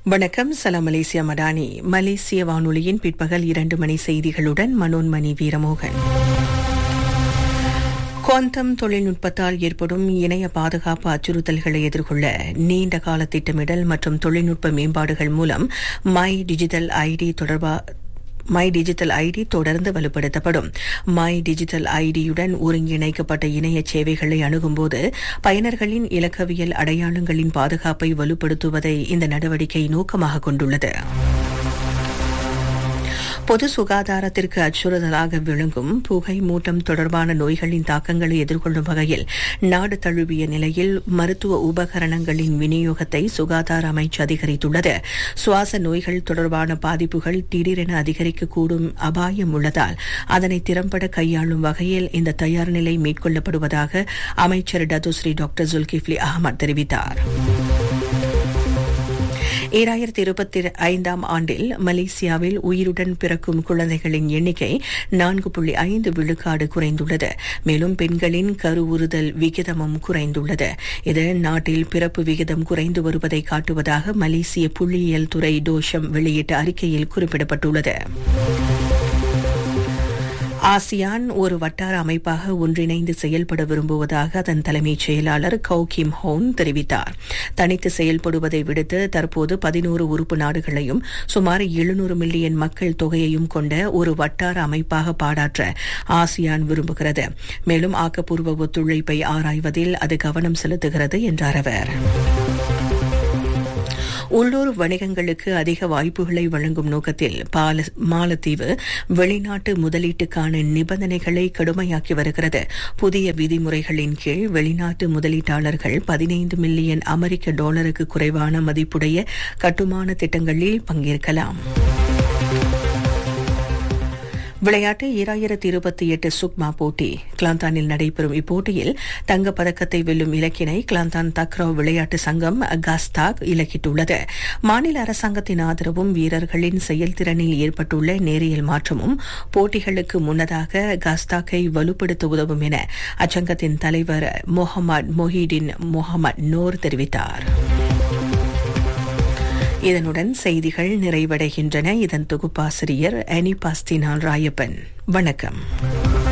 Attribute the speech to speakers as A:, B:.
A: வணக்கம் சலாம் மலேசியா மடானி மலேசிய வானொலியின் பிற்பகல் இரண்டு மணி செய்திகளுடன் மனோன்மணி வீரமோகன் குவாண்டம் தொழில்நுட்பத்தால் ஏற்படும் இணைய பாதுகாப்பு அச்சுறுத்தல்களை எதிர்கொள்ள நீண்ட கால திட்டமிடல் மற்றும் தொழில்நுட்ப மேம்பாடுகள் மூலம் மை டிஜிட்டல் ஐடி தொடர்பா மை டிஜிட்டல் ஐடி தொடர்ந்து வலுப்படுத்தப்படும் மை டிஜிட்டல் ஐடியுடன் ஒருங்கிணைக்கப்பட்ட இணைய சேவைகளை அணுகும்போது பயனர்களின் இலக்கவியல் அடையாளங்களின் பாதுகாப்பை வலுப்படுத்துவதை இந்த நடவடிக்கை நோக்கமாக கொண்டுள்ளது பொது சுகாதாரத்திற்கு அச்சுறுத்தலாக விளங்கும் புகை மூட்டம் தொடர்பான நோய்களின் தாக்கங்களை எதிர்கொள்ளும் வகையில் நாடு தழுவிய நிலையில் மருத்துவ உபகரணங்களின் விநியோகத்தை சுகாதார அமைச்சு அதிகரித்துள்ளது சுவாச நோய்கள் தொடர்பான பாதிப்புகள் திடீரென அதிகரிக்கக்கூடும் அபாயம் உள்ளதால் அதனை திறம்பட கையாளும் வகையில் இந்த தயார் நிலை மேற்கொள்ளப்படுவதாக அமைச்சர் டதுஸ்ரீ டாக்டர் ஜுல்கிஃப்லி அகமது தெரிவித்தார் ஈராயிரத்தி இருபத்தி ஐந்தாம் ஆண்டில் மலேசியாவில் உயிருடன் பிறக்கும் குழந்தைகளின் எண்ணிக்கை நான்கு புள்ளி ஐந்து விழுக்காடு குறைந்துள்ளது மேலும் பெண்களின் கருவுறுதல் விகிதமும் குறைந்துள்ளது இது நாட்டில் பிறப்பு விகிதம் குறைந்து வருவதை காட்டுவதாக மலேசிய புள்ளியியல் துறை டோஷம் வெளியிட்ட அறிக்கையில் குறிப்பிடப்பட்டுள்ளது ஆசியான் ஒரு வட்டார அமைப்பாக ஒன்றிணைந்து செயல்பட விரும்புவதாக அதன் தலைமைச் செயலாளர் கவு கிம் ஹோன் தெரிவித்தார் தனித்து செயல்படுவதை விடுத்து தற்போது பதினோரு உறுப்பு நாடுகளையும் சுமார் எழுநூறு மில்லியன் மக்கள் தொகையையும் கொண்ட ஒரு வட்டார அமைப்பாக பாடாற்ற ஆசியான் விரும்புகிறது மேலும் ஆக்கப்பூர்வ ஒத்துழைப்பை ஆராய்வதில் அது கவனம் செலுத்துகிறது என்றார் அவர் உள்ளூர் வணிகங்களுக்கு அதிக வாய்ப்புகளை வழங்கும் நோக்கத்தில் மாலத்தீவு வெளிநாட்டு முதலீட்டுக்கான நிபந்தனைகளை கடுமையாக்கி வருகிறது புதிய விதிமுறைகளின் கீழ் வெளிநாட்டு முதலீட்டாளர்கள் பதினைந்து மில்லியன் அமெரிக்க டாலருக்கு குறைவான மதிப்புடைய கட்டுமான திட்டங்களில் பங்கேற்கலாம் விளையாட்டு ஈராயிரத்தி இருபத்தி எட்டு சுக்மா போட்டி கிளாந்தானில் நடைபெறும் இப்போட்டியில் தங்கப்பதக்கத்தை வெல்லும் இலக்கினை கிளாந்தான் தக்ராவ் விளையாட்டு சங்கம் காஸ்தாக் இலக்கிட்டுள்ளது மாநில அரசாங்கத்தின் ஆதரவும் வீரர்களின் செயல்திறனில் ஏற்பட்டுள்ள நேரியல் மாற்றமும் போட்டிகளுக்கு முன்னதாக காஸ்தாக்கை வலுப்படுத்த உதவும் என அச்சங்கத்தின் தலைவர் முகமது மொஹிடின் முகமது நோர் தெரிவித்தார் இதனுடன் செய்திகள் நிறைவடைகின்றன இதன் தொகுப்பாசிரியர் அனி பாஸ்தினால் ராயப்பன் வணக்கம்